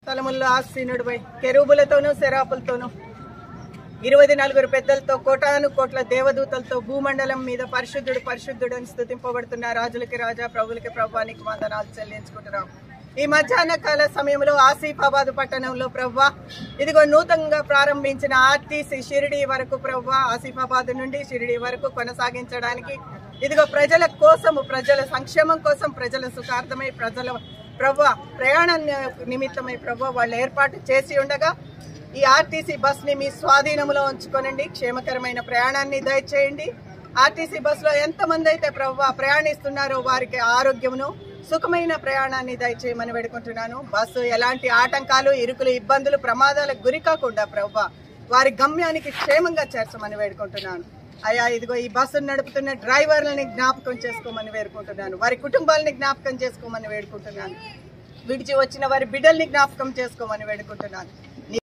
స్థలముల్లో ఆసీనుడిపై కెరూబులతోనూ శరాపులతోనూ ఇరవై నలుగురు పెద్దలతో కోటాను కోట్ల దేవదూతలతో భూమండలం మీద పరిశుద్ధుడు పరిశుద్ధుడు అని స్థుతింపబడుతున్న రాజులకి రాజా ప్రభులకి ప్రభువానికి వందనాలు చెల్లించుకుంటున్నాం ఈ మధ్యాహ్న కాల సమయంలో ఆసిఫాబాద్ పట్టణంలో ప్రవ్వా ఇదిగో నూతనంగా ప్రారంభించిన ఆర్టీసీ షిరిడి వరకు ప్రవ్వా ఆసిఫాబాద్ నుండి షిరిడి వరకు కొనసాగించడానికి ఇదిగో ప్రజల కోసము ప్రజల సంక్షేమం కోసం ప్రజల సుఖార్థమై ప్రజల ప్రవ్వ ప్రయాణ నిమిత్తమై ప్రవ్వ వాళ్ళు ఏర్పాటు చేసి ఉండగా ఈ ఆర్టీసీ బస్ ని మీ స్వాధీనంలో ఉంచుకోనండి క్షేమకరమైన ప్రయాణాన్ని దయచేయండి ఆర్టీసీ బస్ లో ఎంతమంది అయితే ప్రవ్వ ప్రయాణిస్తున్నారో వారికి ఆరోగ్యమును సుఖమైన ప్రయాణాన్ని దయచేయమని వేడుకుంటున్నాను బస్సు ఎలాంటి ఆటంకాలు ఇరుకులు ఇబ్బందులు ప్రమాదాలకు గురి కాకుండా ప్రవ్వ వారి గమ్యానికి క్షేమంగా చేర్చమని వేడుకుంటున్నాను అయ్యా ఇదిగో ఈ బస్సును నడుపుతున్న డ్రైవర్లని జ్ఞాపకం చేసుకోమని వేడుకుంటున్నాను వారి కుటుంబాలని జ్ఞాపకం చేసుకోమని వేడుకుంటున్నాను విడిచి వచ్చిన వారి బిడ్డల్ని జ్ఞాపకం చేసుకోమని వేడుకుంటున్నాను